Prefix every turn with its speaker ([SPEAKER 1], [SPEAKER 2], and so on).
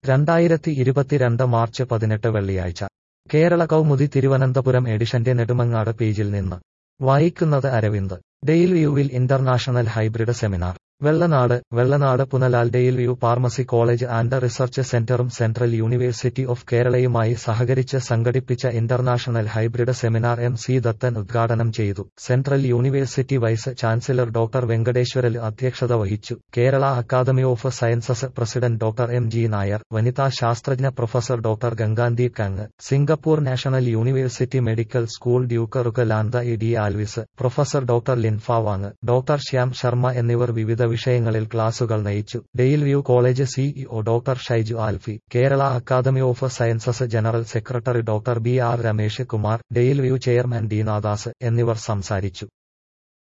[SPEAKER 1] രണ്ടായിരത്തി ഇരുപത്തിരണ്ട് മാർച്ച് പതിനെട്ട് വെള്ളിയാഴ്ച കേരള കൗമുദി തിരുവനന്തപുരം എഡിഷന്റെ നെടുമങ്ങാട് പേജിൽ നിന്ന് വായിക്കുന്നത് അരവിന്ദ് ഡെയിൽ വ്യൂവിൽ international hybrid seminar Vellanad Vellanad Punalal Dale View pharmacy college and research സെന്ററും സെൻട്രൽ യൂണിവേഴ്സിറ്റി ഓഫ് കേരളയുമായി സഹകരിച്ച് സംഘടിപ്പിച്ച international hybrid seminar M C Dathan ഉദ്ഘാടനം ചെയ്തു central university vice chancellor doctor Venkateswarlu അധ്യക്ഷത വഹിച്ചു Kerala academy of sciences president doctor M G Nair വനിതാ ശാസ്ത്രജ്ഞ professor doctor Gagandeep Kang Singapore national university medical school Duke റുഗലാന്ത E D Alwis professor doctor ലിൻഫ Wang doctor Shyam Sharma എന്നിവർ വിവിധ വിഷയങ്ങളിൽ ക്ലാസുകൾ നയിച്ചു Dale View college CEO doctor Shyju Alphy Kerala academy of sciences general secretary doctor B R Ramesh Kumar Dale View chairman Deenadas എന്നിവർ സംസാരിച്ചു